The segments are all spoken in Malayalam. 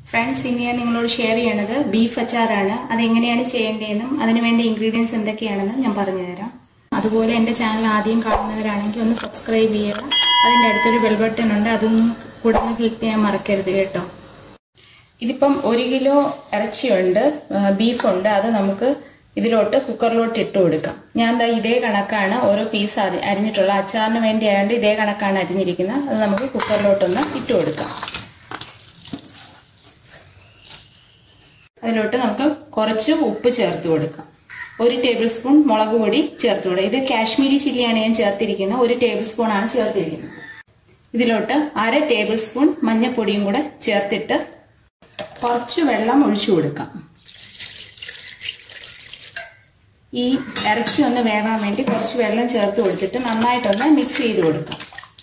ഫ്രണ്ട്സ് ഇനി ഞാൻ നിങ്ങളോട് ഷെയർ ചെയ്യണത് ബീഫ് അച്ചാറാണ് അതെങ്ങനെയാണ് ചെയ്യേണ്ടതെന്നും അതിനുവേണ്ട ഇൻഗ്രീഡിയൻസ് എന്തൊക്കെയാണെന്നും ഞാൻ പറഞ്ഞുതരാം അതുപോലെ എൻ്റെ ചാനൽ ആദ്യം കാണുന്നവരാണെങ്കിൽ ഒന്ന് സബ്സ്ക്രൈബ് ചെയ്യുക അതിൻ്റെ അടുത്തൊരു ബെൽ ബട്ടൺ ഉണ്ട് അതൊന്നും കൂടെ ഒന്ന് ക്ലിക്ക് ചെയ്യാൻ മറക്കരുത് കേട്ടോ ഇതിപ്പം ഒരു കിലോ ഇറച്ചിയുണ്ട് ബീഫുണ്ട് അത് നമുക്ക് ഇതിലോട്ട് കുക്കറിലോട്ട് ഇട്ട് കൊടുക്കാം ഞാൻ ദാ ഇതേ കണക്കാണ് ഓരോ പീസ് അരിഞ്ഞിട്ടുള്ള അച്ചാറിന് വേണ്ടി ആയതുകൊണ്ട് ഇതേ കണക്കാണ് അരിഞ്ഞിരിക്കുന്നത് അത് നമുക്ക് കുക്കറിലോട്ടൊന്ന് ഇട്ട് കൊടുക്കാം അതിലോട്ട് നമുക്ക് കുറച്ച് ഉപ്പ് ചേർത്ത് കൊടുക്കാം ഒരു ടേബിൾ സ്പൂൺ മുളക് പൊടി ചേർത്ത് കൊടുക്കുക ഇത് കാശ്മീരി ചില്ലിയാണ് ഞാൻ ചേർത്തിരിക്കുന്നത് ഒരു ടേബിൾ സ്പൂൺ ആണ് ചേർത്തിരിക്കുന്നത് ഇതിലോട്ട് അര ടേബിൾ സ്പൂൺ മഞ്ഞൾപ്പൊടിയും കൂടെ ചേർത്തിട്ട് കുറച്ച് വെള്ളം ഒഴിച്ചു കൊടുക്കാം ഈ ഇറച്ചി ഒന്ന് വേവാൻ വേണ്ടി കുറച്ച് വെള്ളം ചേർത്ത് കൊടുത്തിട്ട് നന്നായിട്ടൊന്ന് മിക്സ് ചെയ്ത് കൊടുക്കാം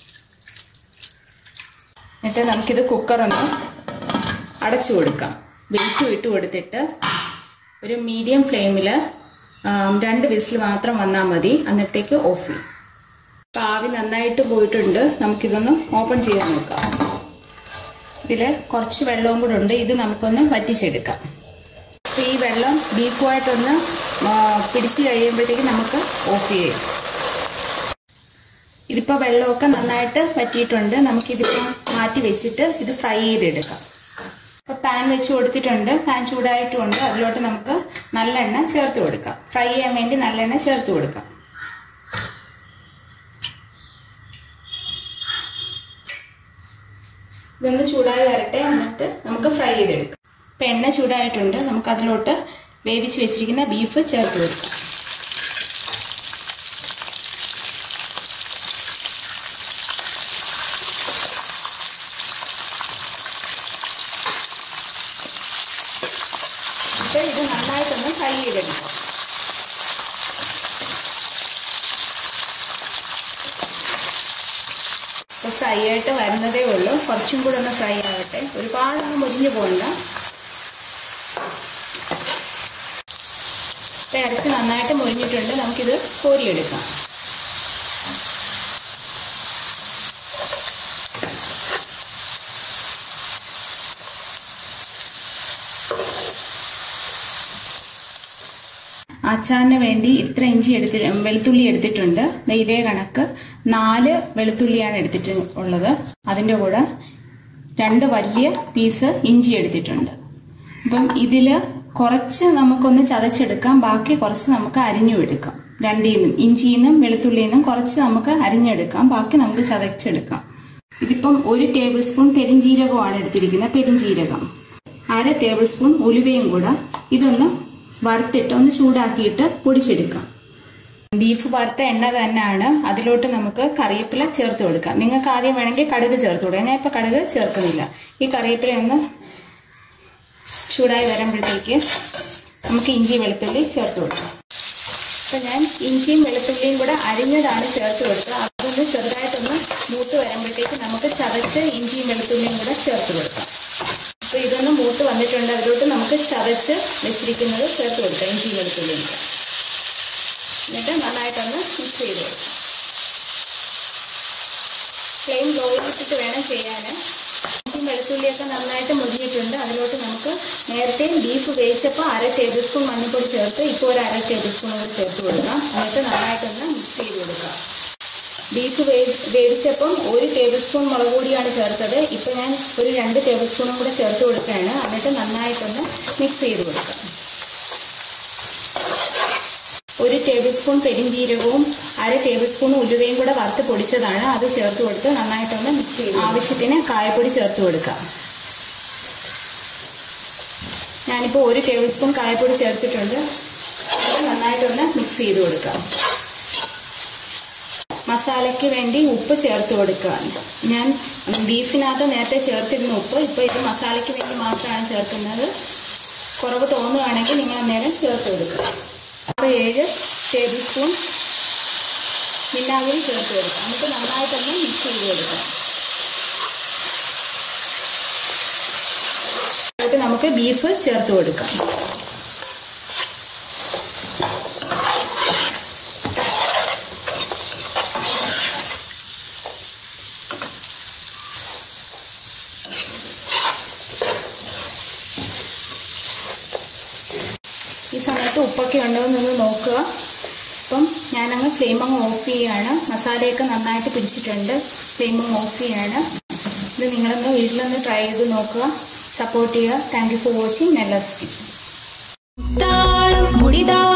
എന്നിട്ട് നമുക്കിത് കുക്കറൊന്ന് അടച്ചു കൊടുക്കാം വെയിറ്റും ഇട്ട് കൊടുത്തിട്ട് ഒരു മീഡിയം ഫ്ലെയിമിൽ രണ്ട് വിസിൽ മാത്രം വന്നാൽ മതി അന്നത്തേക്ക് ഓഫ് ചെയ്യും അപ്പോൾ ആവി നന്നായിട്ട് പോയിട്ടുണ്ട് നമുക്കിതൊന്ന് ഓപ്പൺ ചെയ്ത് നോക്കാം ഇതിൽ കുറച്ച് വെള്ളവും കൂടെ ഉണ്ട് ഇത് നമുക്കൊന്ന് വറ്റിച്ചെടുക്കാം അപ്പോൾ ഈ വെള്ളം ബീഫുമായിട്ടൊന്ന് പിടിച്ച് കഴിയുമ്പോഴത്തേക്ക് നമുക്ക് ഓഫ് ചെയ്യാം ഇതിപ്പോൾ വെള്ളമൊക്കെ നന്നായിട്ട് വറ്റിയിട്ടുണ്ട് നമുക്കിതിപ്പോൾ മാറ്റി വെച്ചിട്ട് ഇത് ഫ്രൈ ചെയ്തെടുക്കാം ഇപ്പോൾ പാൻ വെച്ച് കൊടുത്തിട്ടുണ്ട് പാൻ ചൂടായിട്ടുമുണ്ട് അതിലോട്ട് നമുക്ക് നല്ലെണ്ണ ചേർത്ത് കൊടുക്കാം ഫ്രൈ ചെയ്യാൻ വേണ്ടി നല്ലെണ്ണ ചേർത്ത് കൊടുക്കാം ഇതൊന്ന് ചൂടായി വരട്ടെ എന്നിട്ട് നമുക്ക് ഫ്രൈ ചെയ്തെടുക്കാം ഇപ്പം എണ്ണ ചൂടായിട്ടുണ്ട് നമുക്ക് അതിലോട്ട് വേവിച്ച് വെച്ചിരിക്കുന്ന ബീഫ് ചേർത്ത് കൊടുക്കാം എന്നിട്ട് ഇത് നന്നായിട്ടൊന്ന് ഫ്രൈ ചെയ്തെടുക്കാം ഇപ്പോൾ ഫ്രൈ ആയിട്ട് വരുന്നതേ ഉള്ളൂ കുറച്ചും കൂടെ ഒന്ന് ഫ്രൈ ആവട്ടെ ഒരുപാടൊന്നും മുരിഞ്ഞു പോകണ്ട ഇപ്പം ഇറച്ചി നന്നായിട്ട് മുരിഞ്ഞിട്ടുണ്ട് നമുക്കിത് കോരിയെടുക്കാം അച്ചാറിന് വേണ്ടി ഇത്ര ഇഞ്ചി എടുത്തി വെളുത്തുള്ളി എടുത്തിട്ടുണ്ട് ഇതേ കണക്ക് നാല് വെളുത്തുള്ളിയാണ് എടുത്തിട്ട് ഉള്ളത് അതിൻ്റെ കൂടെ രണ്ട് വലിയ പീസ് ഇഞ്ചി എടുത്തിട്ടുണ്ട് അപ്പം ഇതിൽ കുറച്ച് നമുക്കൊന്ന് ചതച്ചെടുക്കാം ബാക്കി കുറച്ച് നമുക്ക് അരിഞ്ഞു എടുക്കാം രണ്ടിൽ നിന്നും ഇഞ്ചിയിൽ നിന്നും വെളുത്തുള്ളിയിൽ നിന്നും കുറച്ച് നമുക്ക് അരിഞ്ഞെടുക്കാം ബാക്കി നമുക്ക് ചതച്ചെടുക്കാം ഇതിപ്പം ഒരു ടേബിൾ സ്പൂൺ പെരിഞ്ജീരകമാണ് എടുത്തിരിക്കുന്നത് പെരിഞ്ജീരകം അര ടേബിൾ സ്പൂൺ ഉലുവയും കൂടെ ഇതൊന്ന് വറുത്തിട്ട് ഒന്ന് ചൂടാക്കിയിട്ട് പൊടിച്ചെടുക്കാം ബീഫ് വറുത്ത എണ്ണ തന്നെയാണ് അതിലോട്ട് നമുക്ക് കറിവേപ്പില ചേർത്ത് കൊടുക്കാം നിങ്ങൾക്ക് ആദ്യം വേണമെങ്കിൽ കടുക് ചേർത്ത് കൊടുക്കാം ഞാൻ ഇപ്പോൾ കടുക് ചേർക്കുന്നില്ല ഈ കറിവേപ്പില ഒന്ന് ചൂടായി വരുമ്പോഴത്തേക്ക് നമുക്ക് ഇഞ്ചി വെളുത്തുള്ളി ചേർത്ത് കൊടുക്കാം അപ്പം ഞാൻ ഇഞ്ചിയും വെളുത്തുള്ളിയും കൂടെ അരിഞ്ഞതാണ് ചേർത്ത് കൊടുത്തത് അതൊന്ന് ചെറുതായിട്ടൊന്ന് മൂത്ത് വരുമ്പോഴത്തേക്ക് നമുക്ക് ചതച്ച് ഇഞ്ചിയും വെളുത്തുള്ളിയും കൂടെ ചേർത്ത് കൊടുക്കാം അപ്പോൾ ഇതൊന്ന് മൂത്ത് വന്നിട്ടുണ്ട് അതിലോട്ട് നമുക്ക് ചതച്ച് വെച്ചിരിക്കുന്നത് ചേർത്ത് കൊടുക്കാം ഇഞ്ചിയും വെളുത്തുള്ളിയും കൂടെ എന്നിട്ട് നന്നായിട്ടൊന്ന് മിക്സ് ചെയ്ത് കൊടുക്കാം ഫ്ലെയിം ലോ ചെയ്തിട്ട് വേണം ചെയ്യാൻ ഇഞ്ചിയും വെളുത്തുള്ളിയൊക്കെ നന്നായിട്ട് മുരിഞ്ഞിട്ടുണ്ട് അതിലോട്ട് നമുക്ക് നേരത്തെ ബീഫ് വേവിച്ചപ്പോൾ അര ടേബിൾ സ്പൂൺ മഞ്ഞൾപ്പൊടി ചേർത്ത് ഇപ്പോൾ ഒരു അര ടേബിൾ സ്പൂൺ കൂടി ചേർത്ത് കൊടുക്കാം എന്നിട്ട് നന്നായിട്ടൊന്ന് മിക്സ് ചെയ്ത് കൊടുക്കാം ബീഫ് വേവി വേവിച്ചപ്പം ഒരു ടേബിൾ സ്പൂൺ മുളക് പൊടിയാണ് ചേർത്തത് ഇപ്പം ഞാൻ ഒരു രണ്ട് ടേബിൾ സ്പൂണും കൂടെ ചേർത്ത് കൊടുക്കുകയാണ് എന്നിട്ട് നന്നായിട്ടൊന്ന് മിക്സ് ചെയ്ത് കൊടുക്കാം ഒരു ടേബിൾ സ്പൂൺ പെരിഞ്ജീരകവും അര ടേബിൾ സ്പൂൺ ഉലുവയും കൂടെ വറുത്ത് പൊടിച്ചതാണ് അത് ചേർത്ത് കൊടുത്ത് നന്നായിട്ടൊന്ന് മിക്സ് ചെയ്ത് ആവശ്യത്തിന് കായപ്പൊടി ചേർത്ത് കൊടുക്കാം ഞാനിപ്പോൾ ഒരു ടേബിൾ സ്പൂൺ കായപ്പൊടി ചേർത്തിട്ടുണ്ട് അത് നന്നായിട്ടൊന്ന് മിക്സ് ചെയ്ത് കൊടുക്കാം മസാലയ്ക്ക് വേണ്ടി ഉപ്പ് ചേർത്ത് കൊടുക്കുക ഞാൻ ബീഫിനകത്ത് നേരത്തെ ചേർത്തിരുന്ന ഉപ്പ് ഇപ്പോൾ ഇത് മസാലയ്ക്ക് വേണ്ടി മാത്രമാണ് ചേർക്കുന്നത് കുറവ് തോന്നുകയാണെങ്കിൽ നിങ്ങൾ അന്നേരം ചേർത്ത് കൊടുക്കുക ആറ് ഏഴ് ടേബിൾ സ്പൂൺ വിനാഗിരി ചേർത്ത് കൊടുക്കാം നമുക്ക് നന്നായിട്ടൊന്ന് മിക്സ് ചെയ്ത് കൊടുക്കാം എന്നിട്ട് നമുക്ക് ബീഫ് ചേർത്ത് കൊടുക്കാം ഈ സമയത്ത് ഉപ്പൊക്കെ ഉണ്ടോ എന്നൊന്ന് നോക്കുക അപ്പം ഞാനങ്ങ് ഫ്ലെയിം അങ്ങ് ഓഫ് ചെയ്യുകയാണ് മസാലയൊക്കെ നന്നായിട്ട് പിടിച്ചിട്ടുണ്ട് ഫ്ലെയിം അങ്ങ് ഓഫ് ചെയ്യാണ് ഇത് നിങ്ങളൊന്ന് വീട്ടിലൊന്ന് ട്രൈ ചെയ്ത് നോക്കുക സപ്പോർട്ട് ചെയ്യുക thank you for watching Nella's kitchen താളം മുടിതാളം